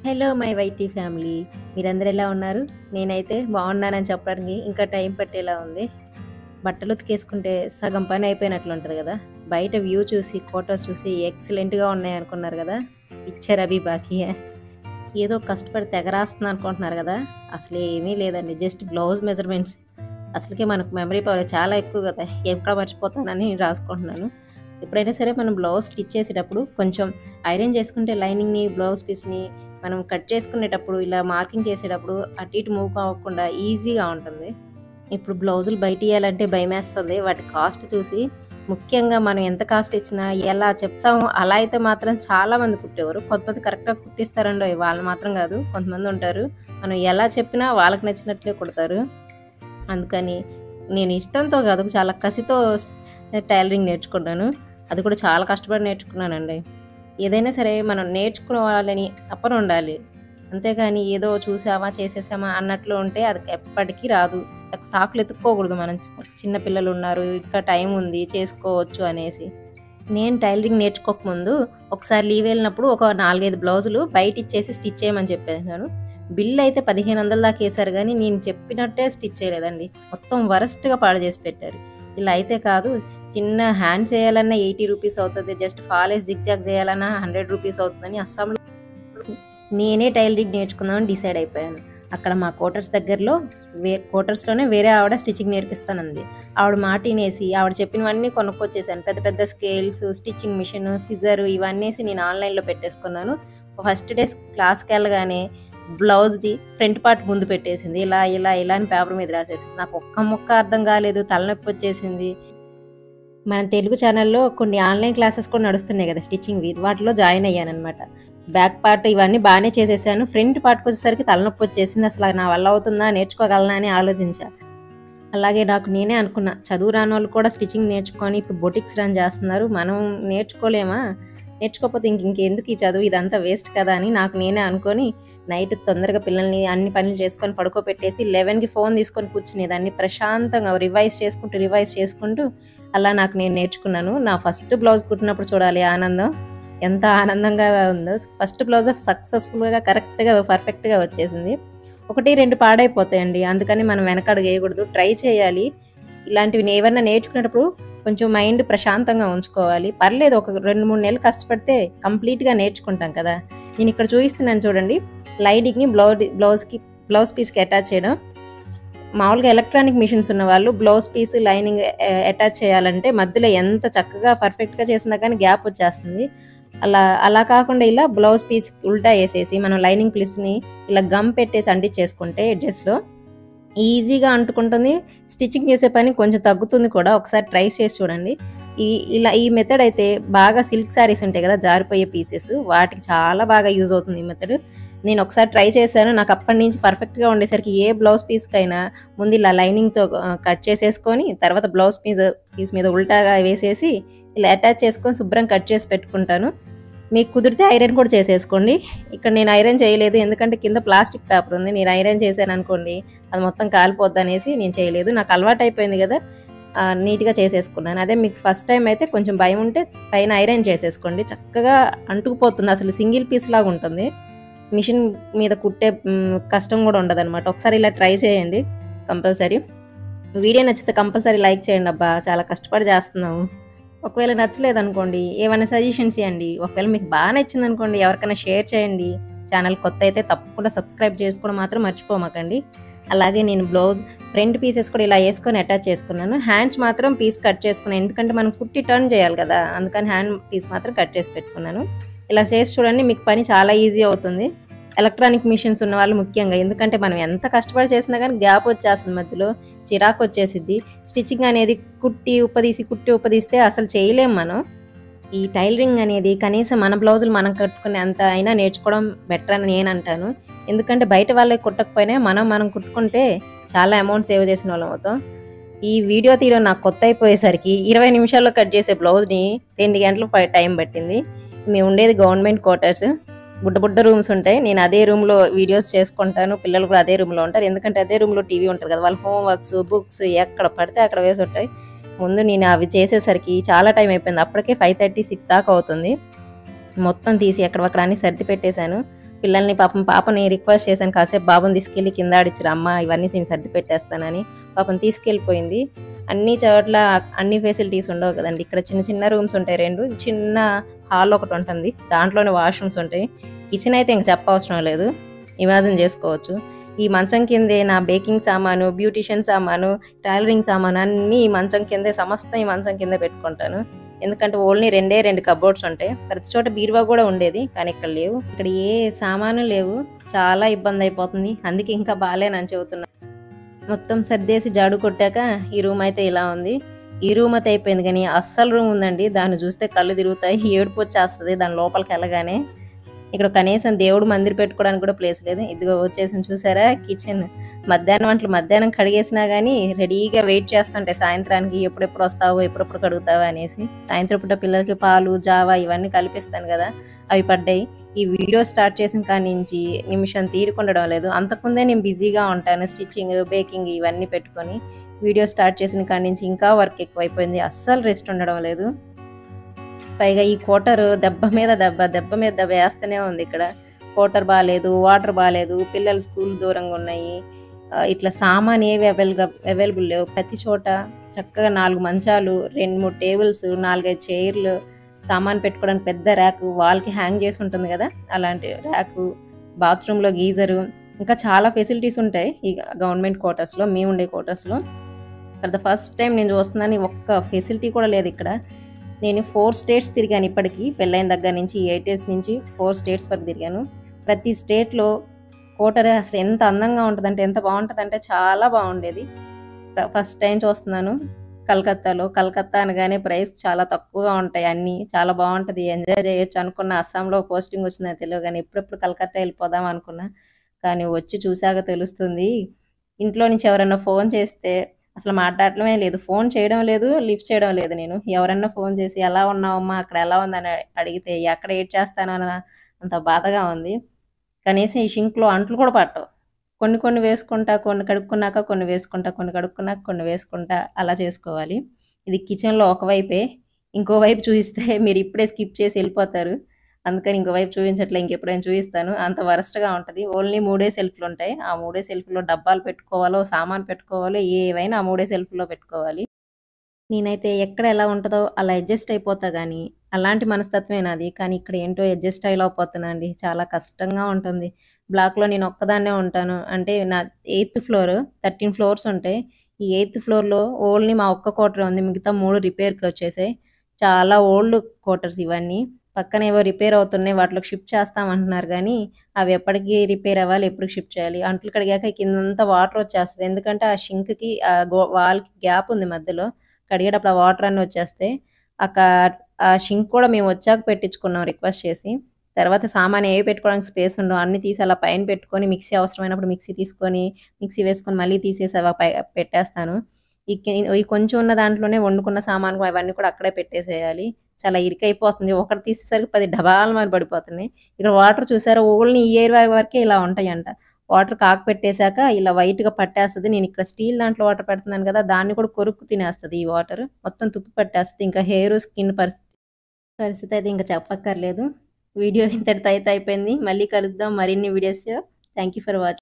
hello my YT family మీరందరూ ఎలా ఉన్నారు నేనైతే బాగున్నానని చెప్పడానికి ఇంకా టైం పట్టేలా ఉంది బట్టలు ఉతికేసుకుంటే సగం పని అయిపోయినట్లు ఉంటుంది కదా బయట వ్యూ చూసి ఫొటోస్ చూసి ఎక్సలెంట్గా ఉన్నాయి అనుకున్నారు కదా పిక్చర్ అవి బాకీ ఏదో కష్టపడి తెగరాస్తుంది అనుకుంటున్నారు కదా అసలు ఏమీ లేదండి జస్ట్ బ్లౌజ్ మెజర్మెంట్స్ అసలుకే మనకు మెమరీ పవర్ చాలా ఎక్కువ కదా ఎక్కడ మర్చిపోతానని రాసుకుంటున్నాను ఎప్పుడైనా సరే మనం బ్లౌజ్ స్టిచ్ చేసేటప్పుడు కొంచెం ఐరన్ చేసుకుంటే లైనింగ్ని బ్లౌజ్ పీస్ని మనం కట్ చేసుకునేటప్పుడు ఇలా మార్కింగ్ చేసేటప్పుడు అటు ఇటు మూవ్ అవ్వకుండా ఈజీగా ఉంటుంది ఇప్పుడు బ్లౌజులు బయట ఇవ్వాలంటే భయం వేస్తుంది వాటి కాస్ట్ చూసి ముఖ్యంగా మనం ఎంత కాస్ట్ ఇచ్చినా ఎలా చెప్తామో అలా అయితే మాత్రం చాలా మంది కుట్టేవారు కొంతమంది కరెక్ట్గా కుట్టిస్తారండో వాళ్ళు మాత్రం కాదు కొంతమంది ఉంటారు మనం ఎలా చెప్పినా వాళ్ళకి నచ్చినట్లే కుడతారు అందుకని నేను ఇష్టంతో కాదు చాలా కసితో టైలరింగ్ నేర్చుకున్నాను అది కూడా చాలా కష్టపడి నేర్చుకున్నానండి ఏదైనా సరే మనం నేర్చుకోవాలని తప్పన ఉండాలి అంతేగాని ఏదో చూసామా చేసేసామా అన్నట్లు ఉంటే అది ఎప్పటికీ రాదు సాకులు ఎత్తుక్కోకూడదు మనం చిన్న పిల్లలు ఉన్నారు ఇంకా టైం ఉంది చేసుకోవచ్చు అనేసి నేను టైలరింగ్ నేర్చుకోకముందు ఒకసారి లీవ్ వెళ్ళినప్పుడు ఒక నాలుగైదు బ్లౌజులు బయట ఇచ్చేసి స్టిచ్ చేయమని చెప్పాను బిల్ అయితే పదిహేను వందల దాకా వేశారు కానీ నేను చెప్పినట్టే స్టిచ్ చేయలేదండి మొత్తం వరస్ట్గా పాడు చేసి పెట్టారు ఇలా అయితే కాదు చిన్న హ్యాండ్ చేయాలన్నా ఎయిటీ రూపీస్ అవుతుంది జస్ట్ ఫాలేజ్ జిగ్జాగ్ చేయాలన్నా హండ్రెడ్ రూపీస్ అవుతుందని అస్సాంలో నేనే టైలరింగ్ నేర్చుకుందామని డిసైడ్ అయిపోయాను అక్కడ మా క్వార్టర్స్ దగ్గరలో వే క్వార్టర్స్లోనే వేరే ఆవిడ స్టిచ్చింగ్ నేర్పిస్తానంది ఆవిడ మాట వినేసి ఆవిడ చెప్పినవన్నీ కొనుక్కొచ్చేసాను పెద్ద పెద్ద స్కేల్స్ స్టిచ్చింగ్ మిషన్ సిజర్ ఇవన్నీ నేను ఆన్లైన్లో పెట్టేసుకున్నాను ఫస్ట్ డే క్లాస్కి వెళ్ళగానే బ్లౌజ్ది ఫ్రంట్ పార్ట్ ముందు పెట్టేసింది ఇలా ఇలా ఇలా అని పేపర్ మీద రాసేసింది నాకు ఒక్క ముక్క అర్థం కాలేదు తలనొప్పి వచ్చేసింది మన తెలుగు ఛానల్లో కొన్ని ఆన్లైన్ క్లాసెస్ కూడా నడుస్తున్నాయి కదా స్టిచ్చింగ్వి వాటిలో జాయిన్ అయ్యాను అనమాట బ్యాక్ పార్ట్ ఇవన్నీ బాగానే చేసేసాను ఫ్రంట్ పార్ట్కి వచ్చేసరికి తలనొప్పి వచ్చేసింది అసలు నా వల్ల అవుతుందా నేర్చుకోగలనా అని ఆలోచించా అలాగే నాకు నేనే అనుకున్నా చదువు రాని వాళ్ళు కూడా స్టిచ్చింగ్ నేర్చుకొని ఇప్పుడు బొటిక్స్ రన్ చేస్తున్నారు మనం నేర్చుకోలేమా నేర్చుకోకపోతే ఇంక ఇంకెందుకు ఈ చదువు ఇదంతా వేస్ట్ కదా అని నాకు నేనే అనుకొని నైట్ తొందరగా పిల్లల్ని అన్ని పనులు చేసుకొని పడుకోబెట్టేసి లెవెన్కి ఫోన్ తీసుకొని కూర్చునేదాన్ని ప్రశాంతంగా రివైజ్ చేసుకుంటూ రివైజ్ చేసుకుంటూ అలా నాకు నేను నేర్చుకున్నాను నా ఫస్ట్ బ్లౌజ్ కుట్టినప్పుడు చూడాలి ఆనందం ఎంత ఆనందంగా ఉందో ఫస్ట్ బ్లౌజ్ సక్సెస్ఫుల్గా కరెక్ట్గా పర్ఫెక్ట్గా వచ్చేసింది ఒకటి రెండు పాడైపోతాయండి అందుకని మనం వెనకడుగు వేయకూడదు ట్రై చేయాలి ఇలాంటివి ఏమన్నా నేర్చుకునేటప్పుడు కొంచెం మైండ్ ప్రశాంతంగా ఉంచుకోవాలి పర్లేదు ఒక రెండు మూడు నెలలు కష్టపడితే కంప్లీట్గా నేర్చుకుంటాం కదా నేను ఇక్కడ చూపిస్తున్నాను చూడండి లైనింగ్ని బ్లౌజ్ బ్లౌజ్కి బ్లౌజ్ పీస్కి అటాచ్ చేయడం మామూలుగా ఎలక్ట్రానిక్ మిషన్స్ ఉన్న వాళ్ళు బ్లౌజ్ పీస్ లైనింగ్ అటాచ్ చేయాలంటే మధ్యలో ఎంత చక్కగా పర్ఫెక్ట్గా చేసినా కానీ గ్యాప్ వచ్చేస్తుంది అలా అలా కాకుండా ఇలా బ్లౌజ్ పీస్ ఉల్టా వేసేసి మనం లైనింగ్ పీస్ని ఇలా గమ్ పెట్టేసి అంటించేసుకుంటే డ్రెస్లో ఈజీగా అంటుకుంటుంది స్టిచ్చింగ్ చేసే పని కొంచెం తగ్గుతుంది కూడా ఒకసారి ట్రై చేసి చూడండి ఈ ఇలా ఈ మెథడ్ అయితే బాగా సిల్క్ శారీస్ ఉంటాయి కదా జారిపోయే పీసెస్ వాటికి చాలా బాగా యూజ్ అవుతుంది ఈ మెథడ్ నేను ఒకసారి ట్రై చేశాను నాకు అప్పటి నుంచి పర్ఫెక్ట్గా ఉండేసరికి ఏ బ్లౌజ్ పీస్కైనా ముందు ఇలా లైనింగ్తో కట్ చేసేసుకొని తర్వాత బ్లౌజ్ పీస్ పీస్ మీద ఉల్టాగా వేసేసి ఇలా అటాచ్ చేసుకొని శుభ్రం కట్ చేసి పెట్టుకుంటాను మీకు కుదిరితే ఐరన్ కూడా చేసేసుకోండి ఇక్కడ నేను ఐరన్ చేయలేదు ఎందుకంటే కింద ప్లాస్టిక్ పేపర్ ఉంది నేను ఐరన్ చేశాను అనుకోండి అది మొత్తం కాలిపోద్ది అనేసి నేను చేయలేదు నాకు అలవాటు అయిపోయింది కదా నీట్గా చేసేసుకున్నాను అదే మీకు ఫస్ట్ టైం అయితే కొంచెం భయం ఉంటే పైన ఐరన్ చేసేసుకోండి చక్కగా అంటుకుపోతుంది అసలు సింగిల్ పీస్ లాగా ఉంటుంది మిషన్ మీద కుట్టే కష్టం కూడా ఉండదు అనమాట ఒకసారి ఇలా ట్రై చేయండి కంపల్సరీ వీడియో నచ్చితే కంపల్సరీ లైక్ చేయండి అబ్బా చాలా కష్టపడి చేస్తున్నాము ఒకవేళ నచ్చలేదు అనుకోండి ఏమైనా సజెషన్స్ ఇవ్వండి ఒకవేళ మీకు బాగా నచ్చింది అనుకోండి ఎవరికైనా షేర్ చేయండి ఛానల్ కొత్త అయితే తప్పకుండా సబ్స్క్రైబ్ చేసుకోవడం మాత్రం మర్చిపోమాకండి అలాగే నేను బ్లౌజ్ ఫ్రంట్ పీసెస్ కూడా ఇలా వేసుకొని అటాచ్ చేసుకున్నాను హ్యాండ్స్ మాత్రం పీస్ కట్ చేసుకున్నాను ఎందుకంటే మనం కుట్టి టర్న్ చేయాలి కదా అందుకని హ్యాండ్ పీస్ మాత్రం కట్ చేసి పెట్టుకున్నాను ఇలా చేసి చూడండి మీకు పని చాలా ఈజీ అవుతుంది ఎలక్ట్రానిక్ మిషన్స్ ఉన్న వాళ్ళు ముఖ్యంగా ఎందుకంటే మనం ఎంత కష్టపడి చేసినా కానీ గ్యాప్ వచ్చేస్తుంది మధ్యలో చిరాకు వచ్చేసిద్ది స్టిచ్చింగ్ అనేది కుట్టి ఉప్పదీసి కుట్టి ఉప్పదీస్తే అసలు చేయలేం మనం ఈ టైలరింగ్ అనేది కనీసం మన బ్లౌజులు మనం కట్టుకునే అంత అయినా నేర్చుకోవడం బెటర్ అని నేను అంటాను ఎందుకంటే బయట వాళ్ళకి కుట్టకపోయినా మనం మనం కుట్టుకుంటే చాలా అమౌంట్ సేవ్ చేసిన వాళ్ళం అవుతాం ఈ వీడియో తీయడం నాకు కొత్త అయిపోయేసరికి ఇరవై నిమిషాల్లో కట్ చేసే బ్లౌజ్ని రెండు గంటలు టైం పట్టింది మేము ఉండేది గవర్నమెంట్ క్వార్టర్స్ బుడ్డ బుడ్డ రూమ్స్ ఉంటాయి నేను అదే రూమ్లో వీడియోస్ చేసుకుంటాను పిల్లలు కూడా అదే రూమ్లో ఉంటారు ఎందుకంటే అదే రూమ్లో టీవీ ఉంటుంది కదా వాళ్ళ హోంవర్క్స్ బుక్స్ ఎక్కడ పడితే అక్కడ వేసి ఉంటాయి ముందు నేను అవి చేసేసరికి చాలా టైం అయిపోయింది అప్పటికే ఫైవ్ థర్టీ సిక్స్ దాకా అవుతుంది మొత్తం తీసి ఎక్కడక్కడ అన్ని సర్ది పెట్టేశాను పిల్లల్ని పాపం పాపని రిక్వెస్ట్ చేశాను కాసేపు బాబుని తీసుకెళ్ళి కింద ఆడిచ్చిరు అమ్మ ఇవన్నీ నేను సర్ది పెట్టేస్తానని పాపం తీసుకెళ్ళిపోయింది అన్ని చోట్ల అన్ని ఫెసిలిటీస్ ఉండవు కదండి ఇక్కడ చిన్న చిన్న రూమ్స్ ఉంటాయి రెండు చిన్న హాల్ ఒకటి ఉంటుంది దాంట్లోనే వాష్రూమ్స్ ఉంటాయి కిచెన్ అయితే ఇంక చెప్పవసరం లేదు ఇమాజిన్ చేసుకోవచ్చు ఈ మంచం కిందే నా బేకింగ్ సామాను బ్యూటిషియన్ సామాను టైలరింగ్ సామాను అన్నీ ఈ మంచం కిందే సమస్తం ఈ మంచం కిందే పెట్టుకుంటాను ఎందుకంటే ఓన్లీ రెండే రెండు కబోర్డ్స్ ఉంటాయి ప్రతి చోట బీరువా కూడా ఉండేది కానీ ఇక్కడ లేవు ఇక్కడ ఏ సామాను లేవు చాలా ఇబ్బంది అయిపోతుంది అందుకే ఇంకా బాగాలేనని చెబుతున్నా మొత్తం సర్దేసి జాడు కొట్టాక ఈ రూమ్ అయితే ఇలా ఉంది ఈ రూమ్ అయితే అయిపోయింది కానీ అస్సలు రూమ్ ఉందండి దాన్ని చూస్తే కళ్ళు తిరుగుతాయి ఏడుపు వచ్చేస్తుంది దాని లోపలికి వెళ్ళగానే ఇక్కడ కనీసం దేవుడు మందిర్ పెట్టుకోవడానికి కూడా ప్లేస్ లేదు ఇదిగో వచ్చేసి చూసారా కిచెన్ మధ్యాహ్నం వంటలు మధ్యాహ్నం కడిగేసినా కానీ రెడీగా వెయిట్ చేస్తుంటాయి సాయంత్రానికి ఎప్పుడెప్పుడు వస్తావు ఎప్పుడెప్పుడు కడుగుతావా అనేసి సాయంత్రం పూట పిల్లలకి పాలు జావా ఇవన్నీ కల్పిస్తాను కదా అవి పడ్డాయి ఈ వీడియో స్టార్ట్ చేసిన కాడి నుంచి నిమిషం తీరుకుండడం లేదు అంతకుముందే నేను బిజీగా ఉంటాను స్టిచ్చింగ్ బేకింగ్ ఇవన్నీ పెట్టుకొని వీడియో స్టార్ట్ చేసిన కాడి నుంచి ఇంకా వర్క్ ఎక్కువైపోయింది అస్సలు రెస్ట్ ఉండడం లేదు పైగా ఈ కోటర్ దెబ్బ మీద దెబ్బ దెబ్బ మీద దెబ్బ వేస్తూనే ఉంది ఇక్కడ కోటర్ బాగాలేదు వాటర్ బాగాలేదు పిల్లలు స్కూల్ దూరంగా ఉన్నాయి ఆ, ఇట్లా సామాన్ ఏవి అవైలబుల్ అవైలబుల్ లేవు ప్రతి చోట చక్కగా నాలుగు మంచాలు రెండు మూడు టేబుల్స్ నాలుగైదు చైర్లు సామాన్ పెట్టుకోవడానికి పెద్ద ర్యాక్ వాల్కి హ్యాంగ్ చేసి ఉంటుంది కదా అలాంటి ర్యాకు బాత్రూంలో గీజరు ఇంకా చాలా ఫెసిలిటీస్ ఉంటాయి ఈ గవర్నమెంట్ క్వార్టర్స్లో మేము ఉండే క్వార్టర్స్లో ఫర్ ద ఫస్ట్ టైం నేను చూస్తున్నాను ఈ ఒక్క ఫెసిలిటీ కూడా లేదు ఇక్కడ నేను ఫోర్ స్టేట్స్ తిరిగాను ఇప్పటికీ పెళ్ళైన దగ్గర నుంచి ఎయిట్ ఇయర్స్ నుంచి ఫోర్ స్టేట్స్ వరకు తిరిగాను ప్రతి స్టేట్లో కోటర్ అసలు ఎంత అందంగా ఉంటుందంటే ఎంత బాగుంటుందంటే చాలా బాగుండేది ఫస్ట్ టైం చూస్తున్నాను కలకత్తాలో కలకత్తా అనగానే ప్రైస్ చాలా తక్కువగా ఉంటాయి అన్నీ చాలా బాగుంటుంది ఎంజాయ్ చేయొచ్చు అనుకున్న అస్సాంలో పోస్టింగ్ వచ్చిందని తెలియదు కానీ ఎప్పుడెప్పుడు కలకత్తా వెళ్ళిపోదాం అనుకున్నా కానీ వచ్చి చూశాక తెలుస్తుంది ఇంట్లో నుంచి ఎవరైనా ఫోన్ చేస్తే అసలు మాట్లాడటమే లేదు ఫోన్ చేయడం లేదు లిఫ్ట్ చేయడం లేదు నేను ఎవరన్నా ఫోన్ చేసి ఎలా ఉన్నావమ్మా అక్కడ ఎలా ఉందని అడిగితే ఎక్కడ ఏడ్ చేస్తానో అని అంత బాధగా ఉంది కనీసం ఈ షింక్లో అంట్లు కూడా పట్టవు కొన్ని కొన్ని వేసుకుంటా కొన్ని కడుక్కున్నాక కొన్ని వేసుకుంటా కొన్ని కడుక్కున్నాక కొన్ని వేసుకుంటా అలా చేసుకోవాలి ఇది కిచెన్లో ఒకవైపే ఇంకో వైపు చూపిస్తే మీరు ఇప్పుడే స్కిప్ చేసి వెళ్ళిపోతారు అందుకని ఇంకో వైపు చూపించట్లే ఇంకెప్పుడైనా చూపిస్తాను అంత వరస్ట్గా ఉంటుంది ఓన్లీ మూడే సెల్ఫ్లు ఉంటాయి ఆ మూడే సెల్ఫ్లో డబ్బాలు పెట్టుకోవాలో సామాన్ పెట్టుకోవాలో ఏవైనా ఆ మూడే సెల్ఫ్లో పెట్టుకోవాలి నేనైతే ఎక్కడ ఎలా ఉంటుందో అలా అడ్జస్ట్ అయిపోతా కానీ అలాంటి మనస్తత్వమే నాది కానీ ఇక్కడ ఏంటో అడ్జస్ట్ అయ్యలేకపోతున్నా అండి చాలా కష్టంగా ఉంటుంది బ్లాక్లో నేను ఒక్కదాన్నే ఉంటాను అంటే నా ఎయిత్ ఫ్లోర్ థర్టీన్ ఫ్లోర్స్ ఉంటాయి ఈ ఎయిత్ ఫ్లోర్లో ఓన్లీ మా ఒక్క క్వార్టర్ ఉంది మిగతా మూడు రిపేర్కి వచ్చేసాయి చాలా ఓల్డ్ క్వార్టర్స్ ఇవన్నీ పక్కన ఏవో రిపేర్ అవుతున్నాయి వాటిలోకి షిఫ్ట్ చేస్తామంటున్నారు కానీ అవి ఎప్పటికీ రిపేర్ అవ్వాలి ఎప్పుడు షిఫ్ట్ చేయాలి అంట్లు కడిగాక కిందంతా వాటర్ వచ్చేస్తుంది ఎందుకంటే ఆ షింక్కి ఆ గో వాల్కి గ్యాప్ ఉంది మధ్యలో కడిగేటప్పుడు ఆ వాటర్ అన్నీ వచ్చేస్తాయి అక్క ఆ షింక్ కూడా మేము వచ్చాక పెట్టించుకున్నాం రిక్వెస్ట్ చేసి తర్వాత సామాన్ ఏవి పెట్టుకోవడానికి స్పేస్ ఉండవు అన్ని తీసి అలా పైన పెట్టుకొని మిక్సీ అవసరమైనప్పుడు మిక్సీ తీసుకొని మిక్సీ వేసుకొని మళ్ళీ తీసేసి అవి పై పెట్టేస్తాను ఈ కి- ఈ కొంచెం ఉన్న దాంట్లోనే వండుకున్న సామాను అవన్నీ కూడా అక్కడే పెట్టేసేయాలి చాలా ఇరికైపోతుంది ఒకటి తీసేసరికి పది డబాల మరి పడిపోతున్నాయి ఇక్కడ వాటర్ చూసారా ఓన్లీ ఈ ఏరియా వరకే ఇలా ఉంటాయంట వాటర్ కాక పెట్టేశాక ఇలా వైట్ గా పట్టేస్తుంది నేను ఇక్కడ స్టీల్ దాంట్లో వాటర్ పెడుతున్నాను కదా దాన్ని కూడా కొరుక్కు తినేస్తుంది ఈ వాటర్ మొత్తం తుప్పు పట్టేస్తుంది ఇంకా హెయిర్ స్కిన్ పరిస్థితి పరిస్థితి అయితే ఇంకా చెప్పక్కర్లేదు వీడియో ఇంతటితో అయితే అయిపోయింది మళ్ళీ కలుద్దాం మరిన్ని videos thank you for watching